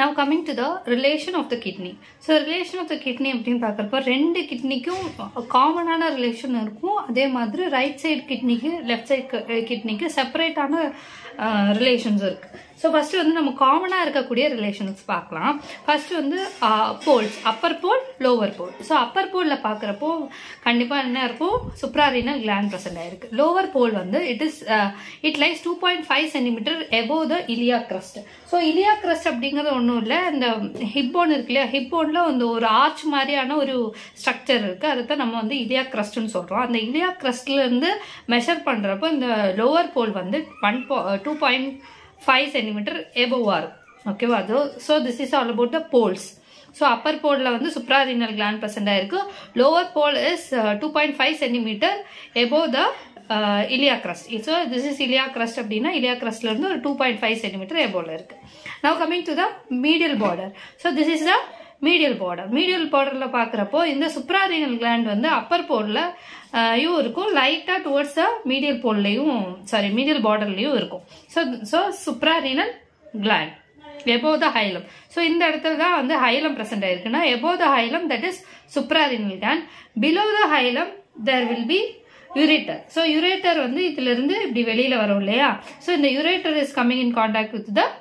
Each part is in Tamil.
Now coming to the relation of the kidney so relation of the kidney அப்படின்னு பார்க்குறப்ப ரெண்டு கிட்னிக்கும் காமனான ரிலேஷன் இருக்கும் அதே மாதிரி ரைட் சைடு கிட்னிக்கு லெஃப்ட் சைடு கிட்னிக்கு செப்பரேட்டான ரிலேஷன்ஸ் இருக்குது ஸோ ஃபஸ்ட்டு வந்து நம்ம காமனாக இருக்கக்கூடிய ரிலேஷன்ஸ் பார்க்கலாம் ஃபஸ்ட்டு வந்து poles upper pole lower pole so upper போலில் பார்க்குறப்போ கண்டிப்பாக என்ன இருக்கும் சுப்ராரினல் கிளாண்ட் ப்ரெசென்ட் ஆயிருக்கு லோவர் போல் வந்து it is it lies two point five centimetre above the iliac crest so iliac crest அப்படிங்கிறது ஒன்றும் இல்லை இந்த ஹிப்போன் இருக்கு இல்லையா ஹிப்போனில் வந்து ஒரு ஆர்ச் மாதிரியான ஒரு ஸ்ட்ரக்சர் இருக்குது அதை தான் நம்ம வந்து இலியா கிரஸ்ட்னு சொல்கிறோம் அந்த இலியா கிரஸ்ட்லேருந்து மெஷர் பண்ணுறப்போ இந்த லோவர் போல் வந்து one two point five centimetre எபோவாக இருக்கும் ஓகேவா அது so this is all about the poles so upper போலில் வந்து சுப்ராரினல் கிளாண்ட் ப்ரெசென்ட் ஆயிருக்கு lower pole is two point five centimetre above the iliac crest so this is iliac crest அப்படின்னா இலியா கிரஸ்ட்லேருந்து ஒரு டூ பாயிண்ட் ஃபைவ் சென்டிமீட்டர் எபோவில் இருக்கு now coming to the medial border so this is the medial border medial பார்டரில் பார்க்குறப்போ இந்த சுப்ராரினல் கிளாண்ட் வந்து அப்பர் போலில் யும் இருக்கும் லைட்டாக டுவர்ட்ஸ் த மீடியல் போல்லையும் சாரி மீடியல் பார்டர்லையும் இருக்கும் so so suprarenal gland above the hilum so இந்த இடத்துல தான் வந்து ஹைலம் ப்ரெசென்ட் ஆயிருக்குன்னா above the hilum that is suprarenal gland below the hilum there will be ureter so ureter வந்து இதுல இருந்து இப்படி வெளியில வரும் இல்லையா ஸோ இந்த ureter is coming in contact with the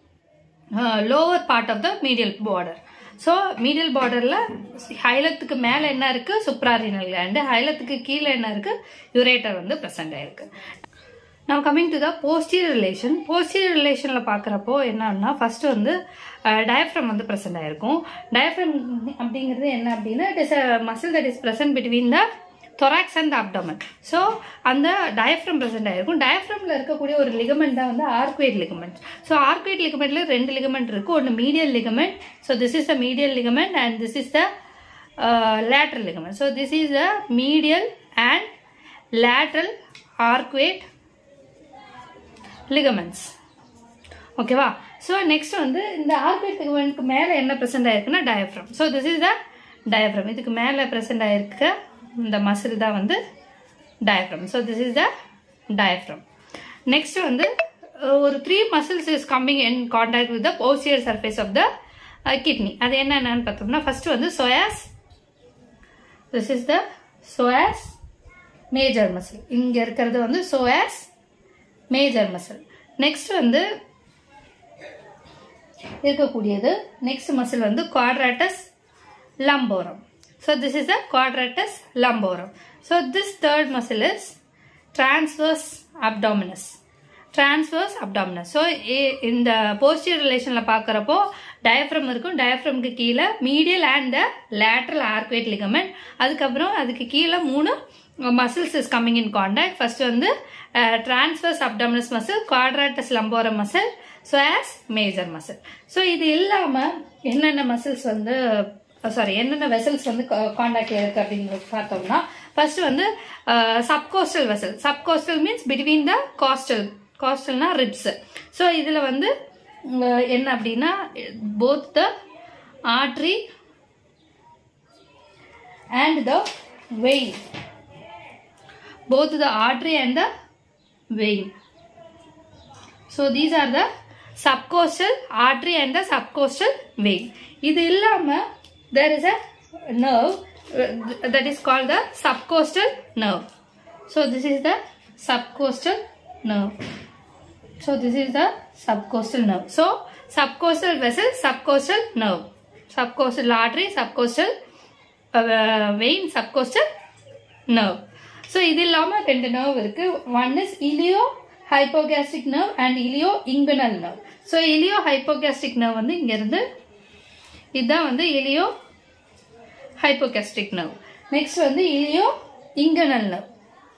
lower part of the medial border so medial பார்டரில் ஹைலத்துக்கு மேலே என்ன இருக்கு சுப்ராரினல் கிளாண்டு ஹைலத்துக்கு கீழே என்ன இருக்கு யுரேட்டர் வந்து ப்ரெசென்ட் ஆயிருக்கு நம்ம coming to the posterior relation posterior ரிலேஷனில் பார்க்குறப்போ என்னன்னா ஃபர்ஸ்ட் வந்து டயஃப்ரம் வந்து ப்ரெசென்ட் ஆயிருக்கும் டயஃப்ரம் அப்படிங்கிறது என்ன அப்படின்னா it is a muscle that is present between the thorax and abdomen so அந்த டயஃப்ரம் ப்ரெசென்ட் ஆயிருக்கும் டயஃப்ரமில் இருக்கக்கூடிய ஒரு லிகமெண்ட் தான் வந்து ஆர்குவேட் லிகமெண்ட் ஸோ ஆர்குவேட் லிகமெண்ட்ல ரெண்டு லிகமெண்ட் இருக்கு ஒன்று medial ligament so this is the medial ligament and this is the lateral ligament so this is the medial and lateral arcuate ligaments ஓகேவா ஸோ நெக்ஸ்ட் வந்து இந்த ஆர்குவேட் லிகமெண்ட்க்கு மேலே என்ன ப்ரெசென்ட் ஆயிருக்குன்னா diaphragm so this is the diaphragm இதுக்கு மேலே ப்ரெசென்ட் ஆயிருக்க இந்த மசில் தான் வந்து diaphragm so this is the diaphragm next வந்து ஒரு three muscles is coming in contact with the posterior surface of the kidney அது என்னென்னு பார்த்தோம்னா ஃபர்ஸ்ட் வந்து psoas this is the psoas major muscle இங்கே இருக்கிறது வந்து சோயாஸ் மேஜர் மசில் நெக்ஸ்ட் வந்து இருக்கக்கூடியது நெக்ஸ்ட் மசில் வந்து குவாட்ராட்டஸ் லம்போரம் So this is the quadratus lumborum. So this third muscle is transverse abdominis. transverse abdominis. So இந்த posterior relationல பார்க்கறப்போ டயஃப்ரம் இருக்கும் டயஃப்ரம்க்கு கீழே medial and the lateral arcuate ligament அதுக்கப்புறம் அதுக்கு கீழே மூணு muscles is coming in contact first வந்து transversus abdominis muscle quadratus lumborum muscle so psoas major muscle so இது இல்லாமல் என்னென்ன மசில்ஸ் வந்து சாரி என்னென்ன வெசல்ஸ் வந்து காண்டாக்ட்ல இருக்கு அப்படின்னு பார்த்தோம்னா ஃபர்ஸ்ட் வந்து subcostal vessel subcostal means between the costal காஸ்டல்னா ரிப்ஸ் ஸோ இதில் வந்து என்ன அப்படின்னா both the artery and the vein both the artery and the vein so these are the subcostal artery and the subcostal vein இது இல்லாமல் there is a nerve uh, that is called the subcostal nerve. So this is the subcostal nerve. So this is the subcostal nerve. So subcostal vessel, subcostal nerve. Subcostal artery, subcostal uh, vein, subcostal nerve. So இது இல்லாம ரெண்டு nerve இருக்கு one is ilio hypogastric nerve and ilio inguinal nerve. So ilio hypogastric nerve வந்து இங்க இருந்து இதுதான் வந்து இலியோ ஹைப்போகாஸ்டிக் நர்வ் நெக்ஸ்ட் வந்து ilio inguinal nerve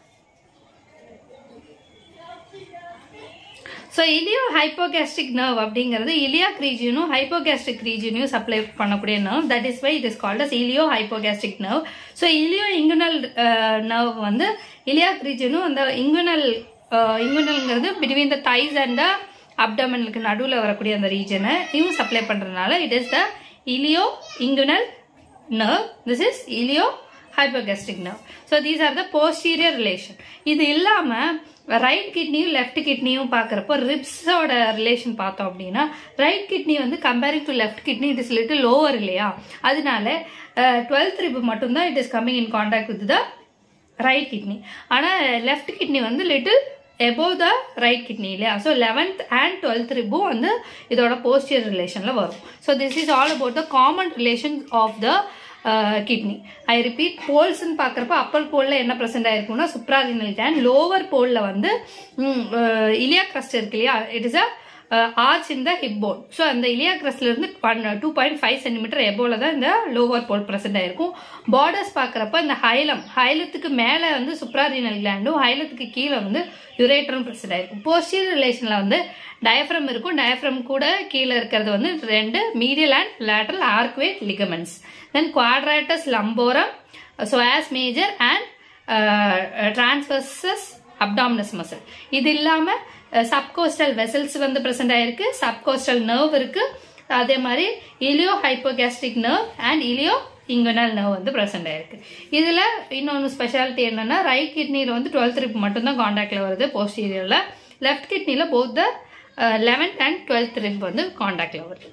so ilio hypogastric nerve அப்படிங்கிறது இலியாக் ரீஜியனும் ஹைப்போகாஸ்டிக் ரீஜியனையும் சப்ளை பண்ணக்கூடிய nerve that is why it is called as ilio hypogastric nerve so ilio inguinal nerve வந்து இலியாக் ரீஜியனும் அந்த inguinal இங்குனல்ங்கிறது between the தைஸ் and the அப்டமனுக்கு நடுவில் வரக்கூடிய அந்த ரீஜனை இவங்க சப்ளை பண்ணுறதுனால it is the ilio inguinal nerve this is ilio hypogastric nerve so these are the posterior relation இது இல்லாம ரைட் கிட்னியும் லெஃப்ட் கிட்னியும் பார்க்குறப்போ ரிப்ஸோட ரிலேஷன் பார்த்தோம் அப்படின்னா ரைட் கிட்னி வந்து comparing to left kidney it is little lower இல்லையா அதனால டுவெல்த் ரிப் மட்டும்தான் it is coming in contact with the right kidney ஆனால் லெஃப்ட் கிட்னி வந்து little above the right kidney இல்லையா ஸோ லெவன்த் அண்ட் டுவெல்த் ரிப்பும் வந்து இதோட போஸ்டியர் ரிலேஷனில் வரும் so this is all about the common relation of the kidney I repeat போல்ஸ்ன்னு பார்க்குறப்ப அப்பர் போலில் என்ன ப்ரெசென்ட் ஆயிருக்கும்னா சுப்ராரினல் கேன் லோவர் போலில் வந்து இலியா கிரஸ்ட் இருக்கு இல்லையா இட் இஸ் அ ஆர்ச் இந்த ஹிப் போன் ஸோ அந்த இலியா கிரஸ்ட்ல இருந்து one two point five centimetre எபோல தான் இந்த லோவர் போல் ப்ரெசென்ட் ஆயிருக்கும் பார்டர்ஸ் பார்க்குறப்ப இந்த ஹைலம் ஹைலத்துக்கு மேலே வந்து சுப்ராரினல் கிளாண்டும் ஹைலத்துக்கு கீழே வந்து யுரேட்டரும் ப்ரெசென்ட் ஆயிருக்கும் போஸ்டியர் ரிலேஷனில் வந்து டயஃப்ரம் இருக்கும் டயஃப்ரம் கூட கீழே இருக்கிறது வந்து ரெண்டு medial and lateral arcuate ligaments then quadratus lumborum psoas major and transversus abdominis muscle இது இல்லாமல் சப்கோஸ்டல் வெசல்ஸ் வந்து ப்ரெசென்ட் ஆயிருக்கு சப்கோஸ்டல் நர்வ் இருக்கு அதே மாதிரி ilio hypogastric nerve and ilio inguinal nerve வந்து ப்ரெசென்ட் ஆயிருக்கு இதில் இன்னொன்று ஸ்பெஷாலிட்டி என்னன்னா ரைட் கிட்னியில் வந்து டுவெல்த் ரிப் மட்டும்தான் காண்டாக்டில் வருது போஸ்டீரியரில் லெஃப்ட் கிட்னியில் both the eleventh and twelfth rib வந்து காண்டாக்டில் வருது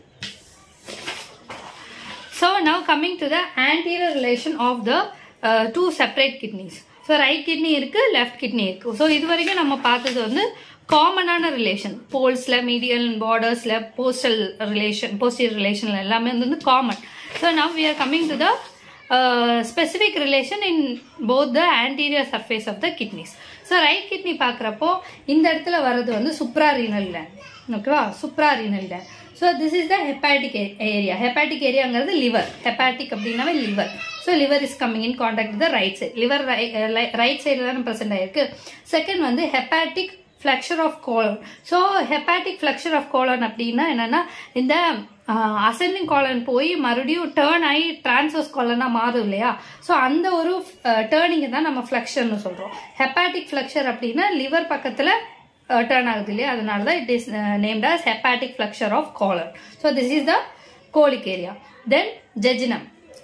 So now coming to the anterior relation of the uh, two separate kidneys. So right kidney இருக்கு லெஃப்ட் கிட்னி இருக்கு ஸோ இது வரைக்கும் நம்ம பார்த்தது வந்து காமனான ரிலேஷன் போல்ஸில் மீடியல் பார்டர்ஸில் போஸ்டல் ரிலேஷன் போஸ்டியர் ரிலேஷன்ல எல்லாமே வந்து common so now we are coming to the specific relation in both the anterior surface of the kidneys so right kidney பார்க்குறப்போ இந்த இடத்துல வர்றது வந்து சுப்ராரீனல் கிளாண்ட் ஓகேவா suprarenal gland so this is the hepatic area hepatic ஏரியாங்கிறது லிவர் ஹெப்பாட்டிக் அப்படின்னாவே liver so liver is coming in contact the right side liver right சைடில் தான் ப்ரெசென்ட் ஆயிருக்கு செகண்ட் வந்து hepatic flexure of colon so hepatic flexure of colon அப்படின்னா என்னன்னா இந்த அசெண்டிங் காலன் போய் மறுபடியும் டேர்ன் ஆகி டிரான்ஸ்வர்ஸ் காலனாக மாறும் இல்லையா ஸோ அந்த ஒரு டேர்னிங்கை தான் நம்ம ஃப்ளக்ஷர்னு சொல்கிறோம் ஹெப்பாட்டிக் ஃப்ளக்ஷர் அப்படின்னா லிவர் பக்கத்தில் டேர்ன் ஆகுது இல்லையா அதனால தான் it is named as hepatic flexure of colon so this is the colic area then jejunum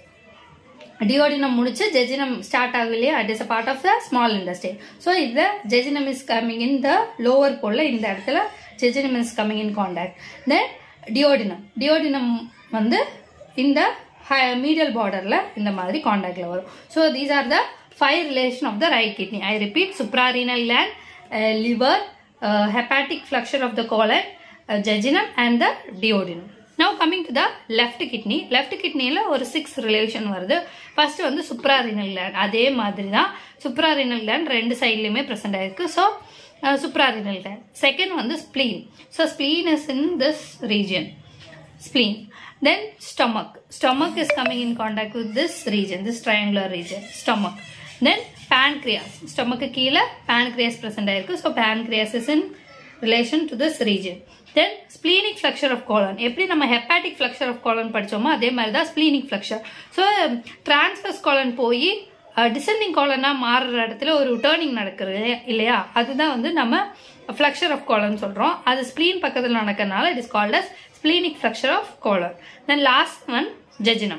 duodenum முடிச்சு ஜெஜினம் ஸ்டார்ட் ஆகும் இல்லையா it is a part of the small intestine so இந்த jejunum is coming in the lower போல இந்த இடத்துல jejunum is coming in contact then duodenum duodenum வந்து இந்த மீடியல் பார்டர்ல இந்த மாதிரி காண்டாக்ட்ல வரும் so these are the five relation of the right kidney I repeat suprarenal gland liver hepatic flexure of the colon jejunum and the duodenum now coming to the left kidney left கிட்னியில் ஒரு சிக்ஸ் ரிலேஷன் வருது ஃபர்ஸ்ட் வந்து சுப்ராரினல் கிளாண்ட் அதே மாதிரி தான் சுப்ராரினல் கிளாண்ட் ரெண்டு சைட்லையுமே ப்ரெசென்ட் ஆயிருக்கு ஸோ சுப்ராரினல் கிளாண்ட் செகண்ட் வந்து spleen so spleen is in this region spleen. Then stomach. Stomach is coming in contact with this region, this triangular region, stomach. Then pancreas. Stomach கீழே pancreas present ஆயிருக்கு. So pancreas is in relation to this region. Then splenic flexure of colon. எப்படி நம்ம hepatic flexure of colon படிச்சோமோ அதே மாதிரி தான் splenic flexure. So transverse colon போய் டிசெண்டிங் காலனாக மாறுற இடத்துல ஒரு டேர்னிங் நடக்கிறது இல்லையா அதுதான் வந்து நம்ம ஃப்ளக்ஷர் ஆஃப் காலன் சொல்கிறோம் அது ஸ்ப்ளீன் பக்கத்தில் நடக்கிறதுனால it is called as splenic fracture of colon. Then last one, jejunum.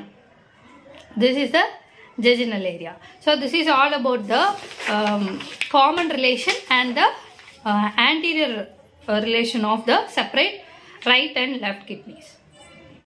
This is the jejunal area. So this is all about the um, common relation and the uh, anterior uh, relation of the separate right and left kidneys.